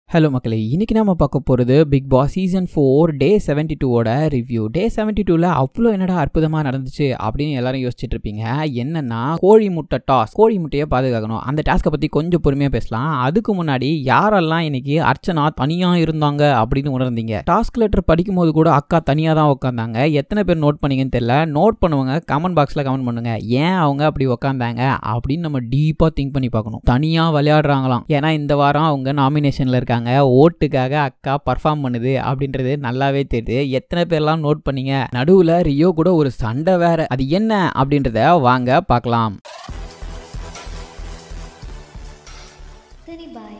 hello மக்களே இன்னைக்கு நாம பார்க்க போகிறது Bigg Boss season four day seventy டூவோட ரிவ்யூ டே செவன்டி டூவில் அவ்வளோ என்னடா அற்புதமாக நடந்துச்சு அப்படின்னு எல்லாரும் யோசிச்சுட்டு இருப்பீங்க என்னன்னா கோழி முட்டை டாஸ் கோழி முட்டையை பாதுகாக்கணும் அந்த டாஸ்க்கை பற்றி கொஞ்சம் பொறுமையாக பேசலாம் அதுக்கு முன்னாடி யாரெல்லாம் இன்னைக்கு அர்ச்சனா தனியாக இருந்தாங்க அப்படின்னு உணர்ந்தீங்க டாஸ்க் லெட்டர் படிக்கும்போது கூட அக்கா தனியாக தான் உட்காந்தாங்க எத்தனை பேர் நோட் பண்ணீங்கன்னு தெரியல நோட் பண்ணுவாங்க கமெண்ட் பாக்ஸில் கமெண்ட் பண்ணுங்க ஏன் அவங்க அப்படி உட்காந்தாங்க அப்படின்னு நம்ம டீப்பாக திங்க் பண்ணி பார்க்கணும் தனியாக விளையாடுறாங்களாம் ஏன்னா இந்த வாரம் அவங்க நாமினேஷனில் இருக்காங்க ஓட்டுக்காக அக்கா பர்ஃபார்ம் பண்ணுது அப்படின்றது நல்லாவே தெரியுது எத்தனை பேர்லாம் நோட் பண்ணீங்க நடுவில் ரியோ கூட ஒரு சண்டை வேற அது என்ன அப்படின்றத வாங்க பார்க்கலாம் சரி பாய்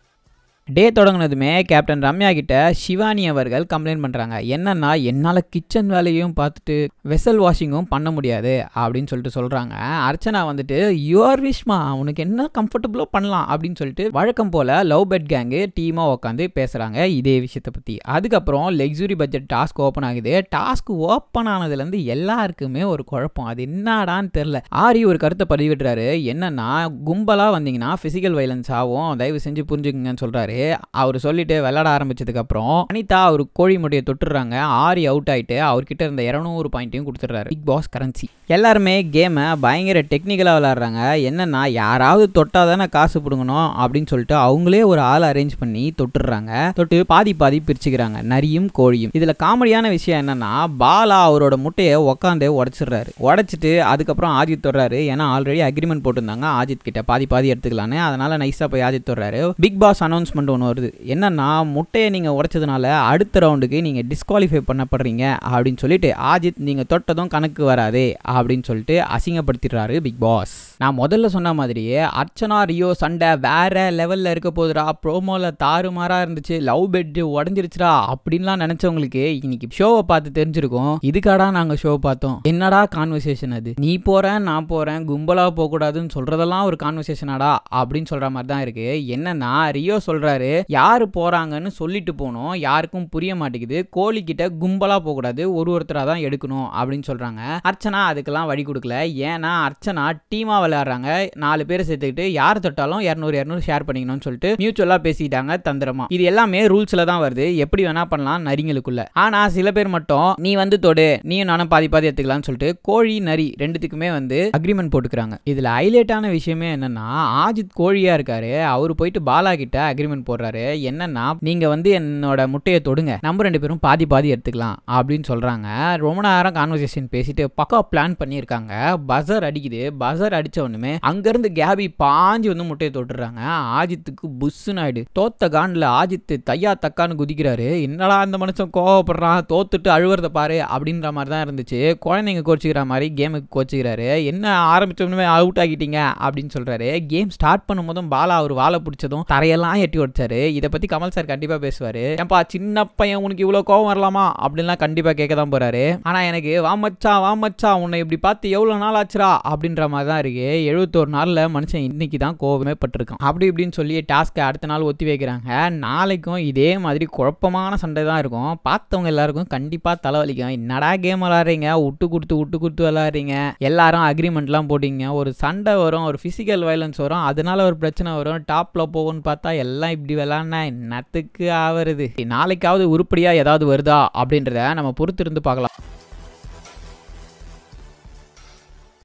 டே தொடங்கினதுமே கேப்டன் ரம்யா கிட்ட சிவானி அவர்கள் கம்ப்ளைண்ட் பண்ணுறாங்க என்னன்னா என்னால் கிச்சன் வேலையும் பார்த்துட்டு வெசல் வாஷிங்கும் பண்ண முடியாது அப்படின்னு சொல்லிட்டு சொல்கிறாங்க அர்ச்சனா வந்துட்டு யுவர் விஷ்மா உனக்கு என்ன கம்ஃபர்டபுளோ பண்ணலாம் அப்படின்னு சொல்லிட்டு வழக்கம் போல் லவ் பெட் கேங்கு டீமாக உட்காந்து பேசுகிறாங்க இதே விஷயத்தை பற்றி அதுக்கப்புறம் லக்ஸுரி பட்ஜெட் டாஸ்க் ஓப்பன் ஆகுது டாஸ்க் ஓப்பன் ஆனதுலேருந்து எல்லாருக்குமே ஒரு குழப்பம் அது என்னடான்னு தெரில ஆரி ஒரு கருத்தை பதிவிடுறாரு என்னன்னா கும்பலாக வந்தீங்கன்னா ஃபிசிக்கல் வைலன்ஸ் ஆகும் தயவு செஞ்சு புரிஞ்சுக்குங்கன்னு சொல்கிறாரு அவர் சொல்லிட்டு விளையாட ஆரம்பிச்சதுக்கு அப்புறம் அனிதா அவர் கோழி முட்டையை தொட்டுறாங்க ஆரி அவுட் ஆயிட்டு அவர்கிட்ட இருந்த இரநூறு பாயிண்ட்டையும் கொடுத்துட்றாரு பிக் பாஸ் கரன்சி எல்லாருமே கேமை பயங்கர டெக்னிக்கலாக விளாட்றாங்க என்னன்னா யாராவது தொட்டால் தானே காசு பிடுங்கணும் அப்படின்னு சொல்லிட்டு அவங்களே ஒரு ஆள் அரேஞ்ச் பண்ணி தொட்டுடுறாங்க தொட்டு பாதி பாதி பிரிச்சுக்கிறாங்க நரியும் கோழியும் இதில் காமெடியான விஷயம் என்னன்னா பாலா அவரோட முட்டையை உக்காந்து உடச்சிடுறாரு உடச்சிட்டு அதுக்கப்புறம் ஆஜித் தொடுறாரு ஏன்னா ஆல்ரெடி அக்ரிமெண்ட் போட்டிருந்தாங்க ஆஜித் கிட்ட பாதி பாதி எடுத்துக்கலான்னு அதனால நைஸாக போய் ஆஜித் தொடுறாரு பிக் பாஸ் அனௌன்ஸ்மெண்ட் ஒன்று வருது என்னன்னா முட்டையை நீங்கள் உடைச்சதுனால அடுத்த ரவுண்டுக்கு நீங்கள் டிஸ்குவாலிஃபை பண்ணப்படுறீங்க அப்படின்னு சொல்லிட்டு ஆஜித் நீங்கள் தொட்டதும் கணக்கு வராதே அப்படின்னு சொல்லிட்டு அசிங்கப்படுத்திடுறாரு பிக் பாஸ் நான் முதல்ல சொன்ன மாதிரியே அர்ச்சனா ரியோ சண்டை வேற லெவலில் இருக்க போதுடா ப்ரோமோவில் தாறுமாறாக இருந்துச்சு லவ் பெட் உடஞ்சிருச்சுடா அப்படின்லாம் நினச்சவங்களுக்கு இன்னைக்கு ஷோவை பார்த்து தெரிஞ்சிருக்கும் இதுக்காடா நாங்கள் ஷோ பார்த்தோம் என்னடா கான்வர்சேஷன் அது நீ போகிறேன் நான் போகிறேன் கும்பலாக போகக்கூடாதுன்னு சொல்கிறதெல்லாம் ஒரு கான்வர்சேஷனாடா அப்படின்னு சொல்கிற மாதிரி தான் இருக்குது என்னன்னா ரியோ சொல்கிறாரு யார் போகிறாங்கன்னு சொல்லிட்டு போனோம் யாருக்கும் புரிய மாட்டேங்குது கோழிக்கிட்ட கும்பலாக போகக்கூடாது ஒரு ஒருத்தராக தான் எடுக்கணும் அப்படின்னு சொல்கிறாங்க அர்ச்சனா அதுக்கெல்லாம் வழி கொடுக்கல ஏன்னா அர்ச்சனா டீமாக விளையாடுறாங்க நாலு பேரை சேர்த்துக்கிட்டு யார் தொட்டாலும் இரநூறு இரநூறு ஷேர் பண்ணிக்கணும்னு சொல்லிட்டு மியூச்சுவலாக பேசிட்டாங்க தந்திரமா இது எல்லாமே ரூல்ஸில் தான் வருது எப்படி வேணா பண்ணலாம் நரிங்களுக்குள்ள ஆனால் சில பேர் மட்டும் நீ வந்து தொடு நீயும் நானும் பாதி பாதி எடுத்துக்கலாம்னு சொல்லிட்டு கோழி நரி ரெண்டுத்துக்குமே வந்து அக்ரிமெண்ட் போட்டுக்கிறாங்க இதில் ஹைலைட்டான விஷயமே என்னன்னா ஆஜித் கோழியாக இருக்காரு அவர் போயிட்டு பாலா கிட்ட அக்ரிமெண்ட் போடுறாரு என்னன்னா நீங்கள் வந்து என்னோட முட்டையை தொடுங்க நம்ம ரெண்டு பேரும் பாதி பாதி எடுத்துக்கலாம் அப்படின்னு சொல்கிறாங்க ரொம்ப நேரம் கான்வர்சேஷன் பேசிட்டு பக்கா பிளான் பண்ணியிருக்காங்க பசர் அடிக்குது பசர் அடிச்ச உடனே அங்கேருந்து கேபி பாஞ்சு வந்து முட்டையை தொட்டுறாங்க ஆஜித்துக்கு புஷ்ஷுன்னு ஆயிடு தோத்த காண்டில் ஆஜித்து தையா தக்கான்னு குதிக்கிறாரு என்னடா அந்த மனுஷன் கோவப்படுறான் தோத்துட்டு அழுவுறத பாரு அப்படின்ற மாதிரி தான் இருந்துச்சு குழந்தைங்க கோச்சிக்கிற மாதிரி கேமுக்கு கோச்சிக்கிறாரு என்ன ஆரம்பிச்சோடனே அவுட் ஆகிட்டீங்க அப்படின்னு சொல்றாரு கேம் ஸ்டார்ட் பண்ணும்போதும் பாலா அவர் வாழை பிடிச்சதும் தரையெல்லாம் எட்டி உடைச்சாரு இதை பத்தி கமல் சார் கண்டிப்பா பேசுவாரு ஏன்பா சின்ன பையன் உனக்கு இவ்வளவு கோவம் வரலாமா அப்படின்லாம் கண்டிப்பா கேட்க தான் போறாரு ஆனா எனக்கு வாமச்சா வாமச்சா உன்னை இப்படி பார்த்து எவ்வளவு நாள் ஆச்சுரா அப்படின்ற மாதிரி தான் இருக்கு எழுபத்தோரு நாள்ல மனுஷன் இன்னைக்கு தான் கோவமே பட்டிருக்கான் அப்படி இப்படின்னு சொல்லி டாஸ்க்கை அடுத்த நாள் ஒத்தி வைக்கிறாங்க நாளைக்கும் இதே மாதிரி குழப்பமான சண்டை தான் இருக்கும் பார்த்தவங்க எல்லாருக்கும் கண்டிப்பா தலைவலிக்கும் என்னடா கேம் விளாடுறீங்க விட்டு கொடுத்து விட்டு கொடுத்து விளாடுறீங்க எல்லாரும் அக்ரிமெண்ட்லாம் போட்டிங்க ஒரு சண்டை வரும் ஒரு ஃபிசிக்கல் வயலன்ஸ் வரும் அதனால ஒரு பிரச்சனை வரும் டாப்ல போகும்னு பார்த்தா எல்லாம் இப்படி விளாட்னா என்னத்துக்கு ஆவருது நாளைக்காவது உருப்படியா ஏதாவது வருதா அப்படின்றத நம்ம பொறுத்திருந்து பார்க்கலாம்